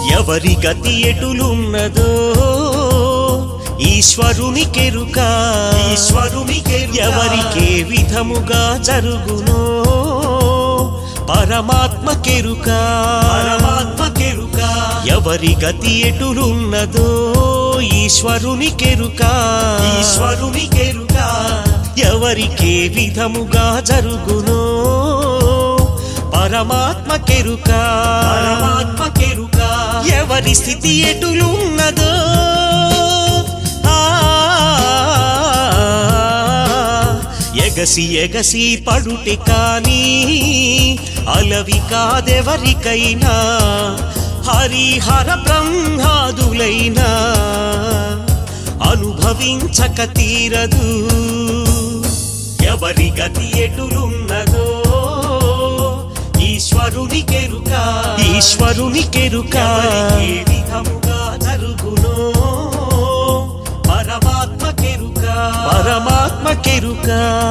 ఎవరి గతి ఎటులున్నదో ఈశ్వరుని కెరుక ఈశ్వరుని ఎవరికే విధముగా జరుగునో పరమాత్మ కెరుక పరమాత్మ కెరుక ఎవరి గతి ఎటులున్నదో ఈశ్వరుని కెరుక ఈశ్వరుని కెరుక ఎవరికే విధముగా జరుగునో పరమాత్మ కెరుక పరమాత్మ కెరుక ఎవరి స్థితి ఎటులున్నదో ఆ, ఎగసి ఎగసి పడుటి కాని అలవి కాదెవరికైనా హరిహర బ్రహ్మాదులైనా అనుభవించక తీరదు ఎవరి గతి ఎటులున్నదో ఈశ్వరుని కెరుక ఈశ్వరుని కెరుక ఏ విధముగా జరుగునో పరమాత్మ కెరుక పరమాత్మ కెరుక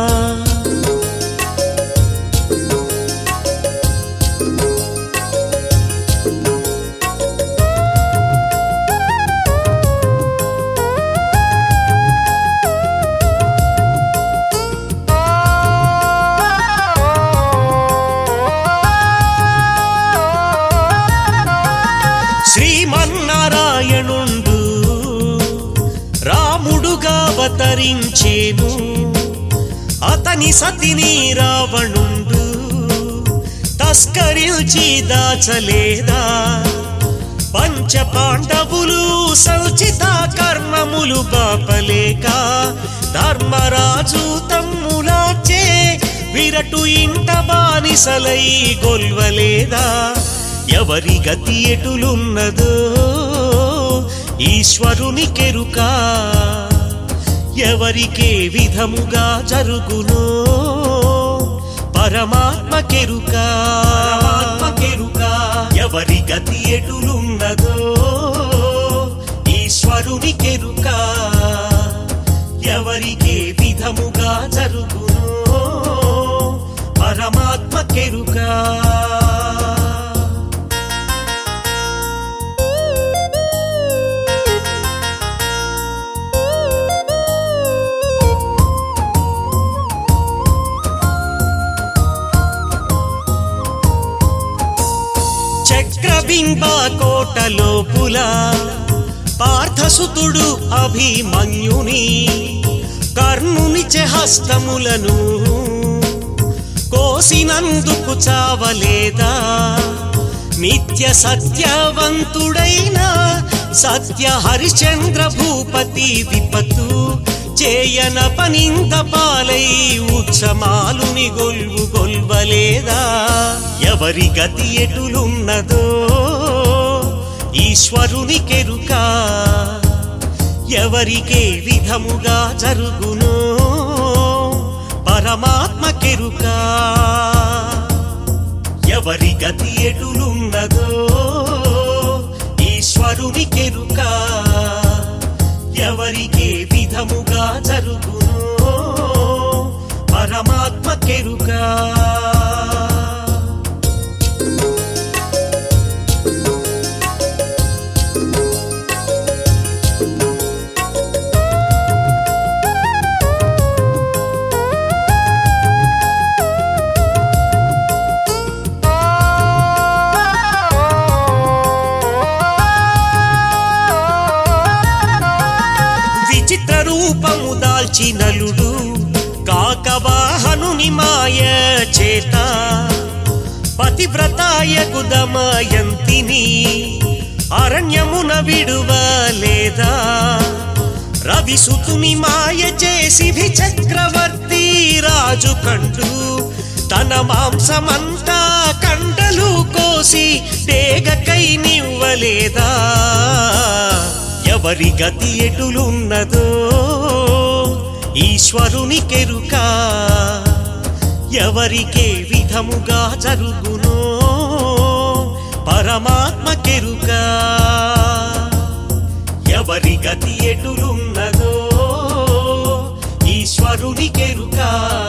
శ్రీమన్నారాయణుండు రాముడుగా అవతరించేను అతని సతిని రావణుండు తస్కరించి దాచలేదా పంచ పాండవులు సంచిత కర్మములు బాపలేక ధర్మరాజు తమ్ములాచే విరటు ఇంట బానిసలై గొల్వలేదా ఎవరి గతి ఎటులున్నదో ఈశ్వరుని కెరుక ఎవరికే విధముగా జరుగునో పరమాత్మ కెరుక పరమాత్మ కెరుక ఎవరి గతి ఎటులున్నదో ఈశ్వరుని కెరుక ఎవరికే విధముగా జరుగునో పరమాత్మ కెరుక చక్రబింబ కోటలోపుల పార్థసుతుడు అభిమన్యుని కర్ణుని హస్తములను కోసినందుకు చావలేదా నిత్య సత్యవంతుడైన సత్య హరిశ్చంద్ర భూపతి విపత్తు చేయన పనింద పాలై ఉత్సమాలుని గొల్వు గొల్వలేదా ఎవరి గతి ఎటులున్నదో ఈశ్వరుని కెరుక ఎవరికే విధముగా జరుగునో పరమాత్మ కెరుక ఎవరి గతి ఎటులున్నదో ఈశ్వరుని కెరుక ఎవరికే విధముగా జరుగునో పరమాత్మ కెరుక విచిత్ర రూపము దాల్చినలుడు కాకవాహనుని మాయ చేత పతివ్రతాయకు దమయంతిని అరణ్యమున విడువలేదా రవిసుతుని మాయ చేసి చక్రవర్తి రాజు కండు తన మాంసమంతా కండలు కోసి డేగకై నివ్వలేదా ఎవరి గతి ఎటులున్నదో ఈశ్వరుని కెరుక ఎవరికే విధముగా జరుగునో పరమాత్మ కెరుక ఎవరి గతి ఎటులున్నదో ఈశ్వరుని కెరుక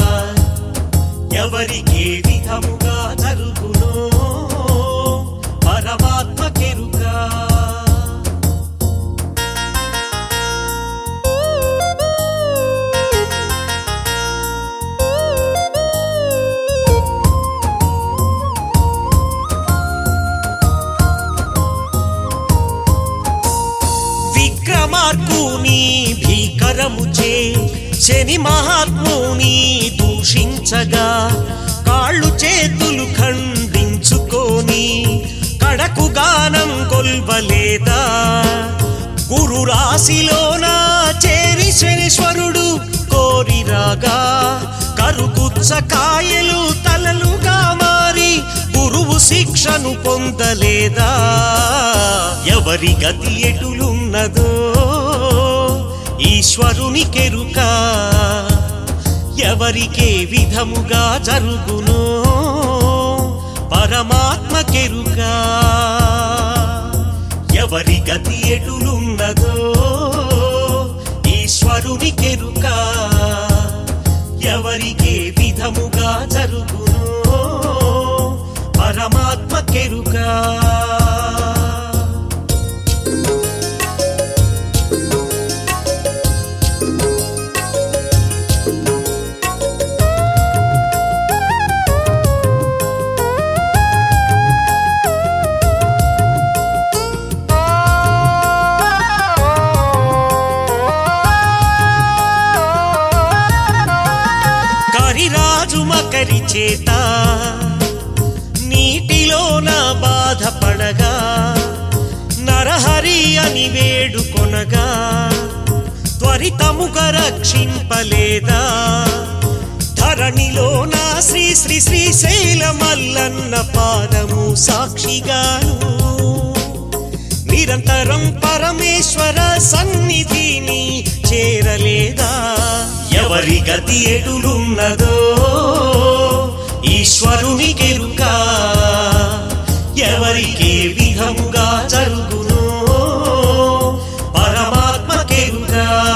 ఎవరికే విధముగా జరుగునో పరమాత్మ కెరుక శని మహాత్ముని దూషించగా కాళ్ళు చేతులు ఖండించుకొని కడకు గానం కొల్వలేదా గురు రాశిలోన చేరి శనీశ్వరుడు కోరిరాగా కరుగుచ్చ కాయలు తలలుగా మారి గురువు శిక్షను పొందలేదా ఎవరి గతి ఎటులున్నదో ఈశ్వరుని కెరుక ఎవరికే విధముగా జరుగునో పరమాత్మ కెరుక ఎవరి గతి ఎటులున్నదో ఈశ్వరుని కెరుక ఎవరికే విధముగా జరుగునో పరమాత్మ కెరుక కరిరాజు మకరి చేత నీటిలోన బాధపడగా నరహరి అని వేడుకొనగా త్వరితముగా రక్షింపలేదా ధరణిలోన శ్రీ శ్రీ శ్రీశైల మల్లన్న పాదము సాక్షిగాను నిరంతరం పరమేశ్వర సన్నిధిని చేరలేదా ఎవరి గతి ఎటులున్నదో ఈశ్వరుని కెరుక ఎవరికి విధముగా జరుగునో పరమాత్మ కెరుక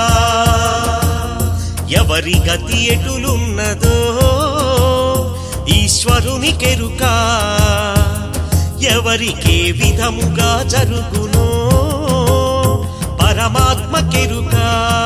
ఎవరి గతి ఎటులున్నదో ఈశ్వరుని కెరుక ఎవరికే విధముగా జరుగునో పరమాత్మ కెరుక